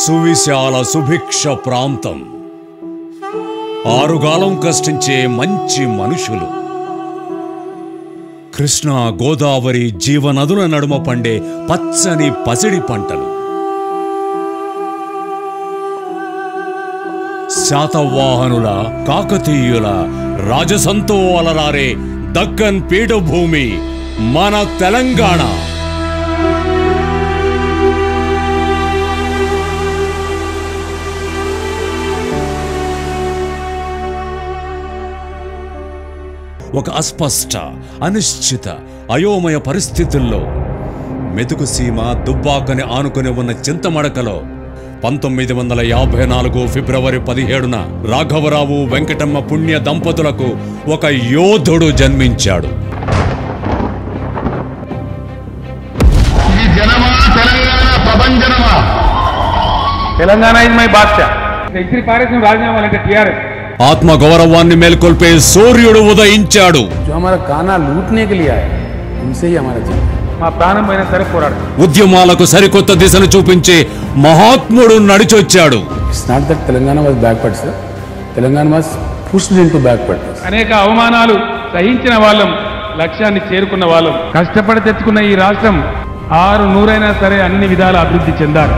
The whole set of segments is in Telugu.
సువిశాల సుభిక్ష ప్రాంతం ఆరుగాలం కష్టించే మంచి మనుషులు కృష్ణా గోదావరి జీవనదుల నడుమ పండే పచ్చని పసిడి పంటలు శాతవాహనుల కాకతీయుల రాజసంతో అలరారే దక్కన్ పీఠభూమి మన తెలంగాణ ఒక అస్పష్ట అనిశ్చిత అయోమయ పరిస్థితుల్లో మెతుకు సీమ దుబ్బాకని ఆనుకుని ఉన్న చింతమడకలో పంతొమ్మిది వందల యాభై నాలుగు ఫిబ్రవరి పదిహేడున రాఘవరావు వెంకటమ్మ పుణ్య దంపతులకు ఒక యోధుడు జన్మించాడు ఇది జనమా తెలంగాణ ప్రభంజనమా తెలంగాణ ఇస్ మై బాద్షా ఇస్త్రీ పారేసిన రాజీనామా అంటే టీఆర్ఎస్ ఆత్మ గౌరవాన్ని మేల్కొల్పే సూర్యుడు ఉదయించాడు जो हमारा गाना लूटने के लिए आए उनसे ही हमारा जीवन है। మా ప్రాణం పోయినా సరే పోరాడు ఉద్యమాలకు సరికొత్త దిశను చూపించే మహాత్ముడు నడిచొచ్చాడు It's not that Telangana was backward, sir. Telangana was pushed into backward. అనేక అవమానాలు సహించిన వాళ్ళం లక్ష్యాన్ని చేరుకున్న వాళ్ళం కష్టపడి తెచ్చుకున్న ఈ రాష్ట్రం ఆరు నూరైనా సరే అన్ని విధాల అభివృద్ధి చెందాలి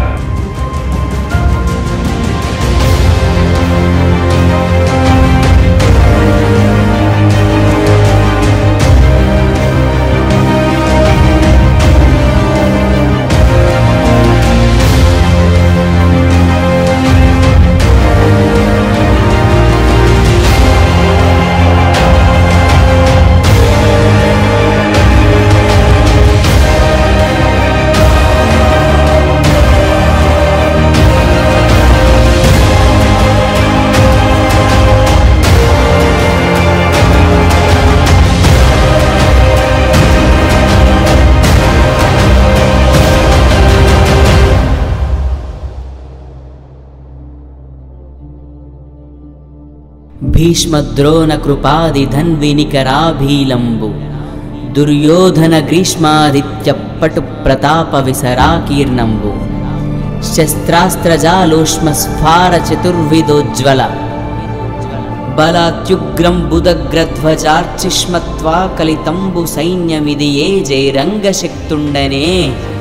భీష్మద్రోణకృపాదిధన్వినికరాభీలంబు దుర్యోధన గ్రీష్మాదిత్య పటు ప్రతాప విసరాకీర్ణంబు శస్త్రాస్త్రజాలోష్మ స్ఫార చతుర్విదోజ్వల బలాత్యుగ్రం బుధగ్రధ్వజార్చిష్మత్వా కలితంబు సైన్యమిది ఏ జైరంగశక్తుండనే